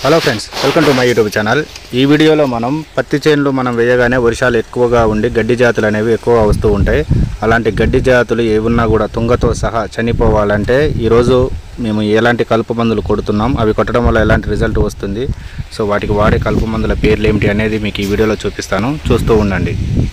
hello friends welcome to my YouTube channel ఈ వీడియోలో మనం పత్తి చేనులు మనం వేయగానే వర్షాలు ఎక్కువగా ఉండి గడ్డి జాతులు అనేవి ఎక్కువ వస్తూ ఉంటాయి అలాంటి గడ్డి జాతులు ఏమున్నా కూడా తుంగతో సహా చనిపోవాలంటే ఈరోజు మేము ఎలాంటి కలుపు మందులు కొడుతున్నాం అవి కొట్టడం వల్ల ఎలాంటి రిజల్ట్ వస్తుంది సో వాటికి వాడే కలుపు మందుల పేర్లు ఏమిటి అనేది మీకు ఈ వీడియోలో చూపిస్తాను చూస్తూ ఉండండి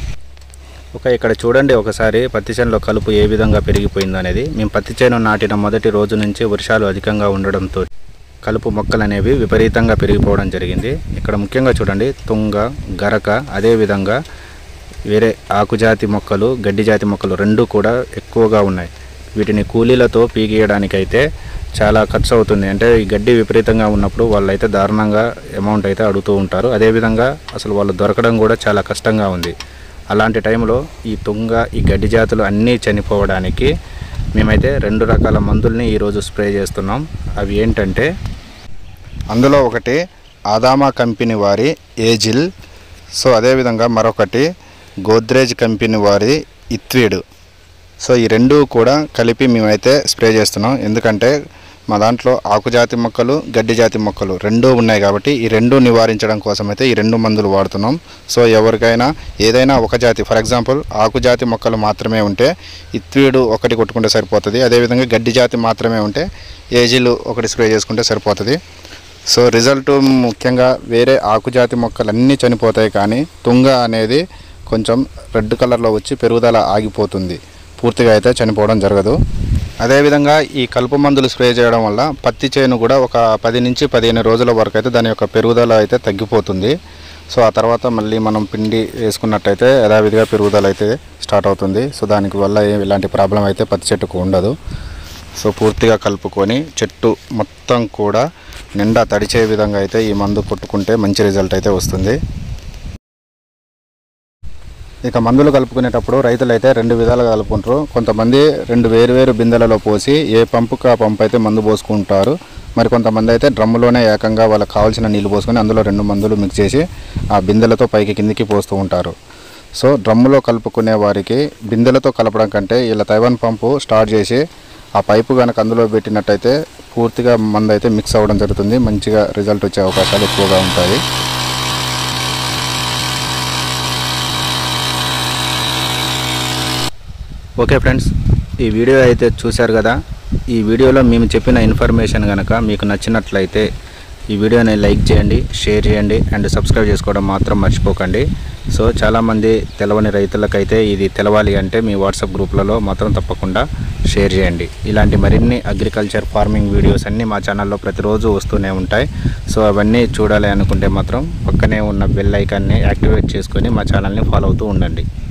ఒక ఇక్కడ చూడండి ఒకసారి పత్తి చేనులో కలుపు ఏ విధంగా పెరిగిపోయిందో అనేది మేము పత్తి చేను నాటిన మొదటి రోజు నుంచి వర్షాలు అధికంగా ఉండడంతో కలుపు మొక్కలు అనేవి విపరీతంగా పెరిగిపోవడం జరిగింది ఇక్కడ ముఖ్యంగా చూడండి తుంగ గరక అదేవిధంగా వేరే ఆకుజాతి మొక్కలు గడ్డి జాతి మొక్కలు రెండు కూడా ఎక్కువగా ఉన్నాయి వీటిని కూలీలతో పీకియడానికైతే చాలా ఖర్చు అవుతుంది అంటే ఈ గడ్డి విపరీతంగా ఉన్నప్పుడు వాళ్ళైతే దారుణంగా అమౌంట్ అయితే అడుగుతూ ఉంటారు అదేవిధంగా అసలు వాళ్ళు దొరకడం కూడా చాలా కష్టంగా ఉంది అలాంటి టైంలో ఈ తుంగ ఈ గడ్డి జాతులు అన్నీ చనిపోవడానికి మేమైతే రెండు రకాల మందుల్ని ఈరోజు స్ప్రే చేస్తున్నాం అవి ఏంటంటే అందులో ఒకటి ఆదామా కంపెనీ వారి ఏజిల్ సో అదేవిధంగా మరొకటి గోద్రేజ్ కంపెనీ వారి ఇత్వీడ్ సో ఈ రెండు కూడా కలిపి మేమైతే స్ప్రే చేస్తున్నాం ఎందుకంటే మా దాంట్లో ఆకుజాతి మొక్కలు గడ్డి జాతి మొక్కలు రెండూ ఉన్నాయి కాబట్టి ఈ రెండు నివారించడం కోసం అయితే ఈ రెండు మందులు వాడుతున్నాం సో ఎవరికైనా ఏదైనా ఒక జాతి ఫర్ ఎగ్జాంపుల్ ఆకుజాతి మొక్కలు మాత్రమే ఉంటే ఇత్వీడు ఒకటి కొట్టుకుంటే సరిపోతుంది అదేవిధంగా గడ్డి జాతి మాత్రమే ఉంటే ఏజీలు ఒకటి స్ప్రే చేసుకుంటే సరిపోతుంది సో రిజల్ట్ ముఖ్యంగా వేరే ఆకుజాతి మొక్కలు అన్నీ చనిపోతాయి కానీ తుంగ అనేది కొంచెం రెడ్ కలర్లో వచ్చి పెరుగుదల ఆగిపోతుంది పూర్తిగా అయితే చనిపోవడం జరగదు అదేవిధంగా ఈ కలుపు మందులు స్ప్రే చేయడం వల్ల పత్తి చేను కూడా ఒక పది నుంచి పదిహేను రోజుల వరకు అయితే దాని యొక్క పెరుగుదల అయితే తగ్గిపోతుంది సో ఆ తర్వాత మళ్ళీ మనం పిండి వేసుకున్నట్టయితే యథావిధిగా పెరుగుదల అయితే స్టార్ట్ అవుతుంది సో దానికి వల్ల ఏ- ఎలాంటి ప్రాబ్లం అయితే పత్తి చెట్టుకు ఉండదు సో పూర్తిగా కలుపుకొని చెట్టు మొత్తం కూడా నిండా తడిచే విధంగా అయితే ఈ మందు కొట్టుకుంటే మంచి రిజల్ట్ అయితే వస్తుంది ఇక మందులు కలుపుకునేటప్పుడు రైతులు అయితే రెండు విధాలుగా కలుపుకుంటారు కొంతమంది రెండు వేరువేరు బిందెలలో పోసి ఏ పంపుకి ఆ పంపు అయితే మందు పోసుకుంటారు మరి కొంతమంది అయితే డ్రమ్ములోనే ఏకంగా వాళ్ళకి కావాల్సిన నీళ్లు పోసుకొని అందులో రెండు మందులు మిక్స్ చేసి ఆ బిందెలతో పైకి కిందికి పోస్తూ ఉంటారు సో డ్రమ్ములో కలుపుకునే వారికి బిందెలతో కలపడం కంటే ఇలా తైవాన్ పంపు స్టార్ట్ చేసి ఆ పైపు కనుక అందులో పెట్టినట్టయితే పూర్తిగా మందు అయితే మిక్స్ అవ్వడం జరుగుతుంది మంచిగా రిజల్ట్ వచ్చే అవకాశాలు ఎక్కువగా ఉంటాయి ఓకే ఫ్రెండ్స్ ఈ వీడియో అయితే చూశారు కదా ఈ వీడియోలో మేము చెప్పిన ఇన్ఫర్మేషన్ కనుక మీకు నచ్చినట్లయితే ఈ వీడియోని లైక్ చేయండి షేర్ చేయండి అండ్ సబ్స్క్రైబ్ చేసుకోవడం మాత్రం మర్చిపోకండి సో చాలామంది తెలవని రైతులకైతే ఇది తెలవాలి అంటే మీ వాట్సాప్ గ్రూప్లలో మాత్రం తప్పకుండా షేర్ చేయండి ఇలాంటి మరిన్ని అగ్రికల్చర్ ఫార్మింగ్ వీడియోస్ అన్నీ మా ఛానల్లో ప్రతిరోజు వస్తూనే ఉంటాయి సో అవన్నీ చూడాలి అనుకుంటే మాత్రం పక్కనే ఉన్న బెల్ ఐకాన్ని యాక్టివేట్ చేసుకొని మా ఛానల్ని ఫాలో అవుతూ ఉండండి